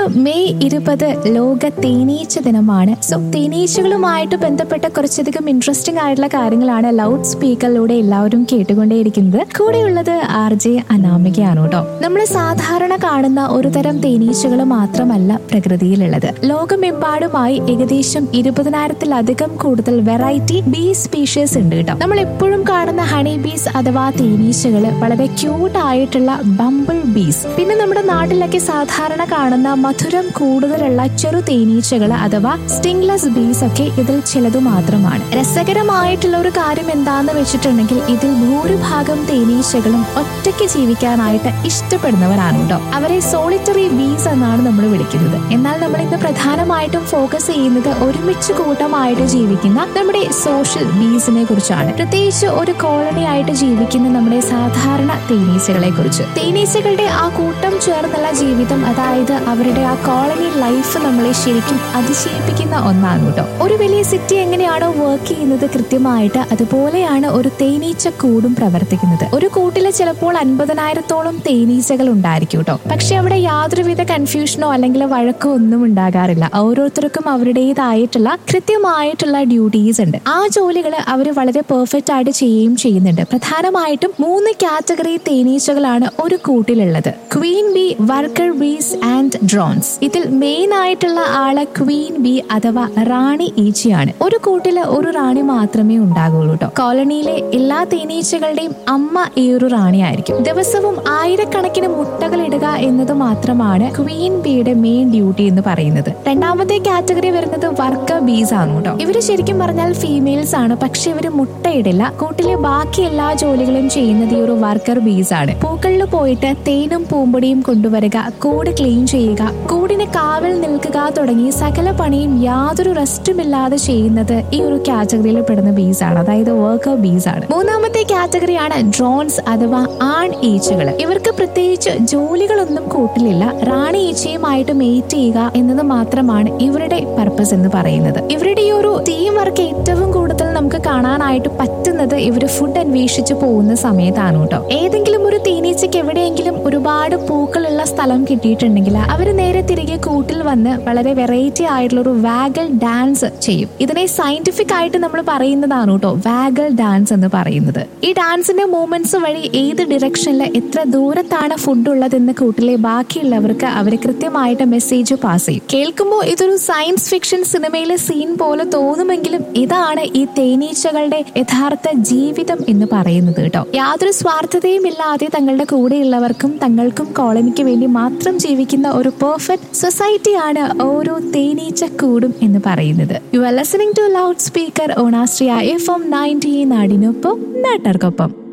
May ഇരുപത് ലോക തേനീച്ച ദിനമാണ് സോ തേനീച്ചകളുമായിട്ട് ബന്ധപ്പെട്ട കുറച്ചധികം ഇൻട്രസ്റ്റിംഗ് ആയിട്ടുള്ള കാര്യങ്ങളാണ് ലൗഡ് സ്പീക്കറിലൂടെ എല്ലാവരും കേട്ടുകൊണ്ടേയിരിക്കുന്നത് കൂടെയുള്ളത് ആർ ജെ അനാമികയാണ് കേട്ടോ നമ്മൾ സാധാരണ കാണുന്ന ഒരു തരം തേനീച്ചകൾ മാത്രമല്ല പ്രകൃതിയിലുള്ളത് ലോകമെമ്പാടുമായി ഏകദേശം ഇരുപതിനായിരത്തിലധികം കൂടുതൽ വെറൈറ്റി ബീ സ്പീഷീസ് ഉണ്ട് കേട്ടോ നമ്മൾ എപ്പോഴും കാണുന്ന ഹണി ബീസ് അഥവാ തേനീച്ചകൾ വളരെ ക്യൂട്ട് ആയിട്ടുള്ള ബംബിൾ ബീസ് പിന്നെ നമ്മുടെ നാട്ടിലൊക്കെ സാധാരണ കാണുന്ന മധുരം കൂടുതലുള്ള ചെറു തേനീച്ചകൾ അഥവാ സ്റ്റിംഗ്ലെസ് ബീസ് ഒക്കെ ഇതിൽ ചിലതു മാത്രമാണ് രസകരമായിട്ടുള്ള ഒരു കാര്യം എന്താന്ന് വെച്ചിട്ടുണ്ടെങ്കിൽ ഇതിൽ ഭൂരിഭാഗം തേനീച്ചകളും ഒറ്റയ്ക്ക് ജീവിക്കാനായിട്ട് ഇഷ്ടപ്പെടുന്നവരാണ് കേട്ടോ അവരെ സോളിറ്ററി ബീസ് എന്നാണ് നമ്മൾ വിളിക്കുന്നത് എന്നാൽ നമ്മൾ ഇന്ന് പ്രധാനമായിട്ടും ഫോക്കസ് ചെയ്യുന്നത് ഒരുമിച്ച് കൂട്ടമായിട്ട് ജീവിക്കുന്ന നമ്മുടെ സോഷ്യൽ ബീസിനെ കുറിച്ചാണ് പ്രത്യേകിച്ച് ഒരു കോളനി ആയിട്ട് ജീവിക്കുന്ന നമ്മുടെ സാധാരണ തേനീച്ചകളെ കുറിച്ച് തേനീച്ചകളുടെ ആ കൂട്ടം ചേർന്നുള്ള ജീവിതം അതായത് അവരുടെ ആ കോളനി ലൈഫ് നമ്മളെ ശരിക്കും അതിശയിപ്പിക്കുന്ന ഒന്നാണ് കേട്ടോ ഒരു വലിയ സിറ്റി എങ്ങനെയാണോ വർക്ക് ചെയ്യുന്നത് കൃത്യമായിട്ട് അതുപോലെയാണ് ഒരു തേനീച്ച കൂടും പ്രവർത്തിക്കുന്നത് ഒരു കൂട്ടിൽ ചിലപ്പോൾ അൻപതിനായിരത്തോളം തേനീച്ചകൾ ഉണ്ടായിരിക്കും കേട്ടോ പക്ഷെ അവിടെ യാതൊരുവിധ കൺഫ്യൂഷനോ അല്ലെങ്കിൽ വഴക്കോ ഒന്നും ഉണ്ടാകാറില്ല ഓരോരുത്തർക്കും അവരുടേതായിട്ടുള്ള കൃത്യമായിട്ടുള്ള ഡ്യൂട്ടീസ് ഉണ്ട് ആ ജോലികൾ അവർ വളരെ പെർഫെക്റ്റ് ആയിട്ട് ചെയ്യുകയും ചെയ്യുന്നുണ്ട് പ്രധാനമായിട്ടും മൂന്ന് കാറ്റഗറി തേനീച്ചകളാണ് ഒരു കൂട്ടിലുള്ളത് queen bee worker bees and drones ഇതിൽ മെയിൻ ആയിട്ടുള്ള ആള് ക്വീൻ ബി അഥവാ റാണി ഈച്ചയാണ് ഒരു കൂട്ടില് ഒരു റാണി മാത്രമേ ഉണ്ടാകുള്ളൂ കേട്ടോ കോളനിയിലെ എല്ലാ തേനീച്ചകളുടെയും അമ്മ ഈ ഒരു റാണിയായിരിക്കും ദിവസവും ആയിരക്കണക്കിന് മുട്ടകൾ ഇടുക എന്നത് മാത്രമാണ് ക്വീൻ ബിയുടെ മെയിൻ ഡ്യൂട്ടി എന്ന് പറയുന്നത് രണ്ടാമത്തെ കാറ്റഗറി വരുന്നത് വർക്കർ ബീസ് ആണ് കേട്ടോ ഇവര് ശരിക്കും പറഞ്ഞാൽ ഫീമെയിൽസ് ആണ് പക്ഷെ ഇവര് മുട്ടയിടില്ല കൂട്ടിലെ ബാക്കി എല്ലാ ജോലികളും ചെയ്യുന്നത് ഈ ഒരു വർക്കർ ബീസ് ആണ് പൂക്കളിൽ പോയിട്ട് തേനും പൂമ്പൊടിയും കൊണ്ടുവരിക കൂട് ക്ലീൻ ചെയ്യുക കൂടിന് കാവൽ നിൽക്കുക തുടങ്ങി സകല പണിയും യാതൊരു റെസ്റ്റുമില്ലാതെ ചെയ്യുന്നത് ഈ ഒരു കാറ്റഗറിയിൽ പെടുന്ന ബീസ് ആണ് അതായത് വർക്കർ ബീസ് ആണ് മൂന്നാമത്തെ കാറ്റഗറിയാണ് ഡ്രോൺസ് അഥവാ ആൺ ഈച്ചകൾ ഇവർക്ക് പ്രത്യേകിച്ച് ജോലികളൊന്നും കൂട്ടിലില്ല റാണി ഈച്ചയുമായിട്ട് മേറ്റ് ചെയ്യുക എന്നത് മാത്രമാണ് ഇവരുടെ പർപ്പസ് എന്ന് പറയുന്നത് ഇവരുടെ ഈ ഒരു ടീം വർക്ക് ഏറ്റവും കൂടുതൽ നമുക്ക് കാണാനായിട്ട് പറ്റുന്നത് ഇവര് ഫുഡ് അന്വേഷിച്ച് പോകുന്ന സമയത്താണ് കേട്ടോ ഏതെങ്കിലും ഒരു തേനീച്ചയ്ക്ക് എവിടെയെങ്കിലും ഒരുപാട് പൂക്കളുള്ള സ്ഥലം കിട്ടിയിട്ടുണ്ടെങ്കിൽ അവർ നേരെ തിരികെ കൂട്ടിൽ വന്ന് വളരെ വെറൈറ്റി ആയിട്ടുള്ള ഒരു വാഗൽ ഡാൻസ് ചെയ്യും ഇതിനെ സയന്റിഫിക് ആയിട്ട് നമ്മൾ പറയുന്നതാണ് കേട്ടോ വാഗൽ ഡാൻസ് എന്ന് പറയുന്നത് ഈ ഡാൻസിന്റെ മൂവ്മെന്റ്സ് വഴി ഏത് ഡിറക്ഷനിൽ എത്ര ദൂരത്താണ് ഫുഡ് ഉള്ളതെന്ന് കൂട്ടിലെ ബാക്കിയുള്ളവർക്ക് അവർ കൃത്യമായിട്ട് മെസ്സേജ് പാസ് ചെയ്യും കേൾക്കുമ്പോൾ ഇതൊരു സയൻസ് ഫിക്ഷൻ സിനിമയിലെ സീൻ പോലെ തോന്നുമെങ്കിലും ഇതാണ് ഈ തേനീച്ചകളുടെ യഥാർത്ഥ ജീവിതം എന്ന് പറയുന്നത് കേട്ടോ യാതൊരു സ്വാർത്ഥതയും ഇല്ലാതെ തങ്ങളുടെ കൂടെയുള്ളവർക്കും തങ്ങൾക്കും കോളനിക്ക് വേണ്ടി മാത്രം ജീവിക്കുന്ന ഒരു പെർഫെക്റ്റ് സൊസൈറ്റിയാണ് ഓരോ തേനീച്ച കൂടും എന്ന് പറയുന്നത് you are listening to loud speaker ഓണാസ്ട്രിയ എഫ് എം നയൻറ്റി നാടിനൊപ്പം നാട്ടർക്കൊപ്പം